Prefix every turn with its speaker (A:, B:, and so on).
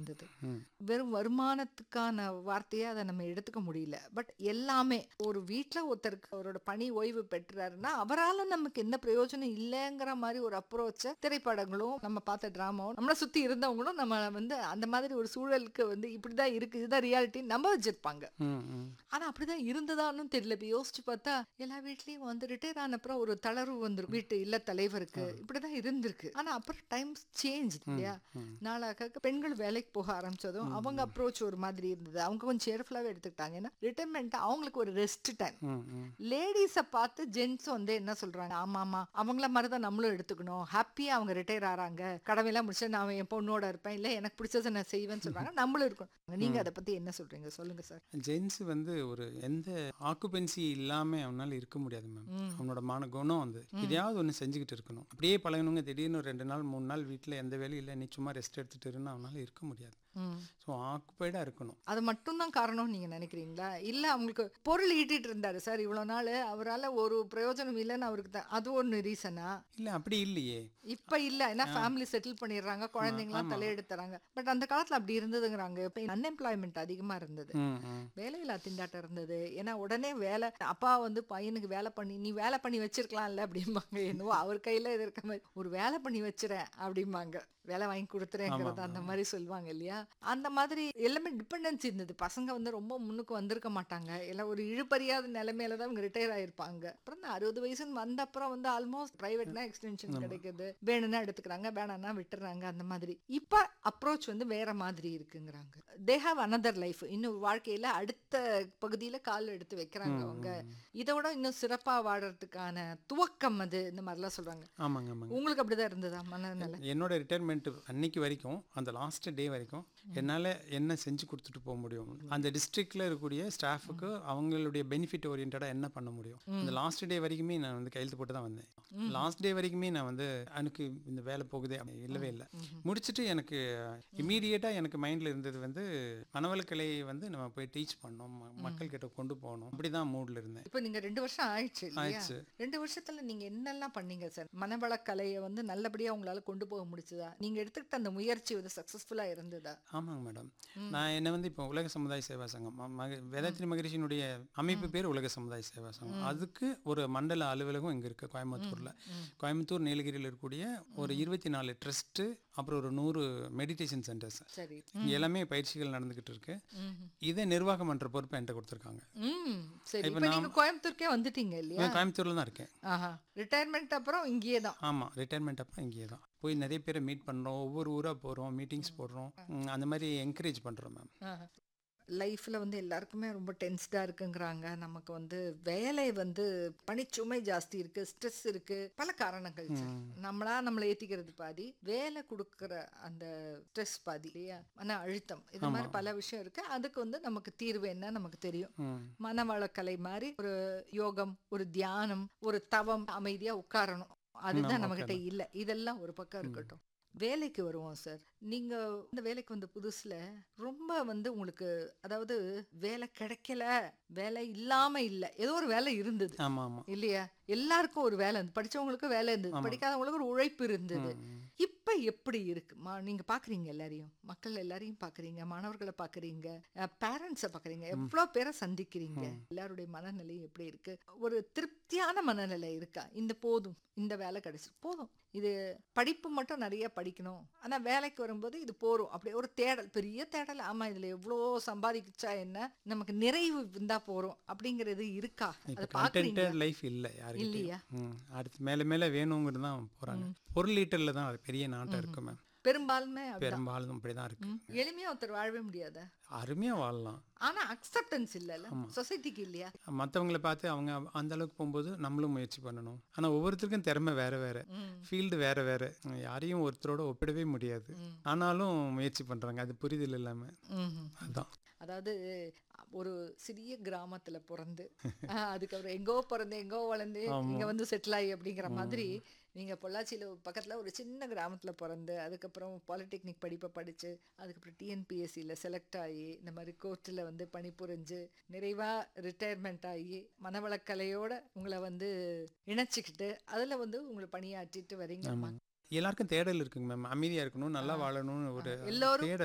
A: இருந்தது
B: ம்.
A: வெறும் வருமானத்துக்கான வார்த்தையை அதை நம்ம எடுத்துக்க முடியல பட் எல்லாமே ஒரு வீட்ல ஒருத்தருக்கு அவரோட பணி ஓய்வு பெற்றாருன்னா அவரால நமக்கு எந்த பிரயோஜனம் இல்லைங்கிற மாதிரி ஒரு அப்ரோச்ச திரைப்படங்களும் நம்ம பார்த்த டிராமாவும் நம்மளை சுத்தி இருந்தவங்களும் நம்ம வந்து அந்த மாதிரி ஒரு சூழலுக்கு வந்து இப்படிதான் இருக்கு இதுதான் ரியாலிட்டி நம்ப வச்சிருப்பாங்க
B: ம், ம்.
A: ஆனா அப்படிதான் இருந்ததான்னு தெரியல இப்ப யோசிச்சு பார்த்தா எல்லா வீட்லயும் வந்து ரிட்டையர் ஆன அப்புறம் ஒரு தளர்வு வந்துரும் வீட்டு இல்ல தலைவருக்கு இப்படிதான் இருந்திருக்கு ஆனா அப்புறம் டைம்ஸ் சேஞ்ச் இல்லையா நாளாக பெண்கள் வேலைக்கு போக ஆரம்பிச்சதும் அவங்க அப்ரோச் ஒரு மாதிரி இருந்தது அவங்க கொஞ்சம் சேர்ஃபுல்லாவே எடுத்துக்கிட்டாங்க ஏன்னா ரிட்டைர்மெண்ட் அவங்களுக்கு ஒரு ரெஸ்ட் டைம்
B: ம், ம்.
A: லேடிஸை பார்த்து ஜென்ஸ் வந்து என்ன சொல்றாங்க ஆமா ஆமா அவங்கள மாதிரி தான் நம்மளும் எடுத்துக்கணும் ஹாப்பியா அவங்க ரிட்டையர் ஆறாங்க கடமையெல்லாம் முடிச்சு நான் என் பொண்ணோட இருப்பேன் இல்ல எனக்கு பிடிச்சதை நான் செய்வேன்னு சொல்றாங்க நம்மளும் இருக்கணும் நீங்க அதை பத்தி என்ன சொல்றீங்க சொல்லுங்க சார்
B: ஜென்ஸ் வந்து ஒரு எந்த ஆக்குபென்சி இல்லாம அவனால இருக்க முடியாது மேம் அவனோட மான குணம் வந்து எதையாவது ஒன்று செஞ்சுக்கிட்டு இருக்கணும் அப்படியே பழகணுங்க திடீர்னு ஒரு ரெண்டு நாள் மூணு நாள் வீட்டில் எந்த வேலையும் இல்லை நீ சும்மா ரெஸ்ட் எடுத்துட்டு இருந்தா அவனால இருக்க முடியாது
A: ம்.
B: ஸோ ஆக்குப்பைடாக இருக்கணும்
A: அது மட்டும்தான் காரணம் நீங்க நினைக்கிறீங்களா இல்ல அவங்களுக்கு பொருள் ஈட்டிட்டு இருந்தாரு சார் இவ்வளவு நாள் அவரால ஒரு பிரயோஜனம் இல்லைன்னு அவருக்கு தான் அது ஒண்ணு ரீசனா
B: இல்லை அப்படி இல்லையே
A: இப்ப இல்ல ஏன்னா ஃபேமிலி செட்டில் பண்ணிடுறாங்க குழந்தைங்களாம் தலையெடுத்துறாங்க பட் அந்த காலத்துல அப்படி இருந்ததுங்கிறாங்க இப்ப அன்எம்ப்ளாய்மெண்ட் அதிகமா இருந்தது
B: ம் ம்
A: வேலையில்லா திண்டாட்டம் இருந்தது ஏன்னா உடனே வேலை அப்பா வந்து பையனுக்கு வேலை பண்ணி நீ வேலை பண்ணி வச்சிருக்கலாம்ல அப்படிம்பாங்க என்னவோ அவர் கையில இது இருக்க மாதிரி ஒரு வேலை பண்ணி வச்சிரேன் அப்படிம்பாங்க வேலை வாங்கி கொடுத்துறேங்கிறது அந்த மாதிரி சொல்லுவாங்க இல்லையா அந்த மாதிரி எல்லாமே டிபெண்டன்சி இருந்தது பசங்க வந்து ரொம்ப முன்னுக்கு வந்திருக்க மாட்டாங்க எல்லாம் ஒரு இழுபறியாத நிலைமையில தான் இவங்க ரிட்டையர் ஆயிருப்பாங்க அப்புறம் இந்த அறுபது வயசுன்னு வந்த அப்புறம் வந்து ஆல்மோஸ்ட் பிரைவேட்னா எக்ஸ்டென்ஷன் கிடைக்குது வேணும்னா எடுத்துக்கிறாங்க வேணாம்னா விட்டுறாங்க அந்த மாதிரி இப்ப அப்ரோச் வந்து வேற மாதிரி இருக்குங்கிறாங்க தே ஹாவ் அனதர் லைஃப் இன்னும் வாழ்க்கையில அடுத்த பகுதியில கால் எடுத்து வைக்கிறாங்க அவங்க இதை விட இன்னும் சிறப்பா வாழறதுக்கான துவக்கம் அது இந்த மாதிரிலாம் சொல்றாங்க
B: ஆமாங்க ஆமாங்க
A: உங்களுக்கு அப்படிதான் இருந்ததா மனநிலை
B: என்னோட ரிட்டையர்மெண்ட் அன்னைக்கு வரைக்கும் அந்த லாஸ்ட் டே வரைக்கும் என்னால் என்ன செஞ்சு கொடுத்துட்டு போக முடியும் அந்த டிஸ்ட்ரிக்டில் இருக்கக்கூடிய ஸ்டாஃபுக்கு அவங்களுடைய பெனிஃபிட் ஓரியன்டாக என்ன பண்ண முடியும் அந்த லாஸ்ட் டே வரைக்குமே நான் வந்து கையெழுத்து போட்டு தான் வந்தேன் லாஸ்ட் டே வரைக்குமே நான் வந்து எனக்கு இந்த வேலை போகுதே அப்படி இல்லவே இல்லை முடிச்சுட்டு எனக்கு இமீடியட்டாக எனக்கு மைண்டில் இருந்தது வந்து மனவளக்கலை வந்து நம்ம போய் டீச் பண்ணோம் ம- மக்கள்கிட்ட கொண்டு போகணும் அப்படி தான் மூடில் இருந்தேன்
A: இப்போ நீங்க ரெண்டு வருஷம் ஆயிடுச்சு இல்லையா
B: ஆயிடுச்சு.
A: ரெண்டு வருஷத்துல நீங்க என்னெல்லாம் பண்ணீங்க சார் மனவள கலையை வந்து நல்லபடியா உங்களால கொண்டு போக முடிச்சதா நீங்க எடுத்துக்கிட்ட அந்த முயற்சி வந்து சக்சஸ்ஃபுல்லா இருந்ததா
B: ஆமாங்க மேடம் நான் என்ன வந்து இப்போ உலக சமுதாய சேவா சங்கம் ம- மக வேதாத்ரி மகரிஷினுடைய அமைப்பு பேர் உலக சமுதாய சேவா சங்கம் அதுக்கு ஒரு மண்டல அலுவலகம் இங்கே இருக்குது கோயம்புத்தூரில் கோயம்புத்தூர் நீலகிரியில் இருக்கக்கூடிய ஒரு இருபத்தி நாலு ட்ரஸ்ட்டு அப்புறம் ஒரு நூறு மெடிடேஷன் சென்டர்ஸ்
A: சரி
B: இங்கே எல்லாமே பயிற்சிகள் நடந்துக்கிட்டு இருக்கு இதை நிர்வாகம் பண்ணுற பொறுப்பை என்கிட்ட கொடுத்துருக்காங்க
A: ம் சரி இப்போ நீங்க கோயம்புத்தூருக்கே வந்துட்டீங்க இல்லையா
B: நான் கோயம்புத்தூரில் தான் இருக்கேன்
A: ஆஹா ரிட்டையர்மெண்ட் அப்புறம் இங்கேயே தான்
B: ஆமாம் ரிட்டையர்மெண்ட் அப்போ இங்கேயே தான் போய் நிறைய பேரை மீட் பண்ணுறோம் ஒவ்வொரு ஊராக போகிறோம் மீட்டிங்ஸ் போடுறோம் ம், அந்த மாதிரி என்கரேஜ் பண்ணுறோம் மேம்
A: லைஃப்ல வந்து எல்லாருக்குமே ரொம்ப டென்ஸ்டா இருக்குங்கிறாங்க நமக்கு வந்து வேலை வந்து பணிச்சுமை ஜாஸ்தி இருக்கு ஸ்ட்ரெஸ் இருக்கு பல காரணங்கள் சார். நம்மளா நம்மளை ஏத்திக்கிறது பாதி வேலை கொடுக்கற அந்த ஸ்ட்ரெஸ் பாதி இல்லையா மன அழுத்தம் இது மாதிரி பல விஷயம் இருக்கு அதுக்கு வந்து நமக்கு தீர்வு என்ன நமக்கு தெரியும்
B: ம்
A: மனவளக்கலை மாதிரி ஒரு யோகம் ஒரு தியானம் ஒரு தவம் அமைதியா உட்காரணும் அதுதான் நம்ம கிட்ட இல்ல இதெல்லாம் ஒரு பக்கம் இருக்கட்டும் வேலைக்கு வருவோம் சார் நீங்க இந்த வேலைக்கு வந்த புதுசுல ரொம்ப வந்து உங்களுக்கு அதாவது வேலை கிடைக்கல வேலை இல்லாம இல்ல ஏதோ ஒரு வேலை இருந்தது
B: ஆமாம் ஆமாம்
A: இல்லையா எல்லாருக்கும் ஒரு வேலை இருந்தது படிச்சவங்களுக்கும் வேலை இருந்தது படிக்காதவங்களுக்கு ஒரு உழைப்பு இருந்தது இப்ப எப்படி இருக்கு மா- நீங்க பாக்குறீங்க எல்லாரையும் மக்கள் எல்லாரையும் பாக்குறீங்க மாணவர்களை பாக்குறீங்க பேரண்ட்ஸை பாக்குறீங்க எவ்வளவு பேரை சந்திக்கிறீங்க எல்லாருடைய மனநிலை எப்படி இருக்கு ஒரு திருப்தியான மனநிலை இருக்கா இந்த போதும் இந்த வேலை கிடைச்சு போதும் இது படிப்பு மட்டும் நிறைய படிக்கணும் ஆனா வேலைக்கு வரும்போது இது போறோம் அப்படி ஒரு தேடல் பெரிய தேடல் ஆமா இதுல எவ்வளோ சம்பாதிச்சா என்ன நமக்கு நிறைவு இருந்தா போறோம் அப்படிங்கிறது இருக்கா அதை
B: இப்போ
A: பாக்குறீங்க
B: கண்டென்டட் லைஃப் இல்லை
A: இல்லையா?
B: யாருக்கிட்டையும் ம் அடுத்து மேலே மேலே வேணுங்கிறது தான் போகிறாங்க பொருள் ஈட்டலில் தான் அது பெரிய நாட்டம் இருக்கு மேம்
A: பெரும்பாலுமே அப்படிதான்.
B: பெரும்பாலும் அப்படி தான் இருக்கு
A: ம். எளிமையா ஒருத்தர் வாழவே முடியாதா
B: அருமையாக வாழலாம்
A: ஆனா அக்செப்டன்ஸ் இல்லைல்ல சொசைட்டிக்கு இல்லையா
B: மற்றவங்களை பார்த்து அவங்க அந்த அளவுக்கு போகும்போது நம்மளும் முயற்சி பண்ணணும் ஆனால் ஒவ்வொருத்தருக்கும் திறமை வேற வேற ஃபீல்டு வேற வேற யாரையும் ஒருத்தரோட ஒப்பிடவே முடியாது ஆனாலும் முயற்சி பண்ணுறாங்க அது புரிதல் இல்லாமல்
A: ம்ஹும்.
B: அதுதான்
A: அதாவது ஒரு சிறிய கிராமத்துல பிறந்து ஆஹ், அதுக்கப்புறம் எங்கோ பிறந்து எங்கோ வளர்ந்து இங்க வந்து செட்டில் ஆகி அப்படிங்கிற மாதிரி நீங்க பொள்ளாச்சியில பக்கத்துல ஒரு சின்ன கிராமத்துல பிறந்து அதுக்கப்புறம் பாலிடெக்னிக் படிப்பை படிச்சு அதுக்கப்புறம் டிஎன்பிஎஸ்சியில் செலக்ட் ஆகி இந்த மாதிரி கோர்ட்டில் வந்து பணிபுரிஞ்சு நிறைவா ரிட்டையர்மெண்ட் ஆகி மனவளக்கலையோட உங்களை வந்து இணைச்சிக்கிட்டு அதுல வந்து உங்களை பணியாற்றிட்டு வரீங்க
B: எல்லாருக்கும் தேடல் இருக்குங்க மேம் அமைதியாக இருக்கணும் நல்லா வாழணும்னு ஒரு
A: எல்லோரும்
B: தேடல்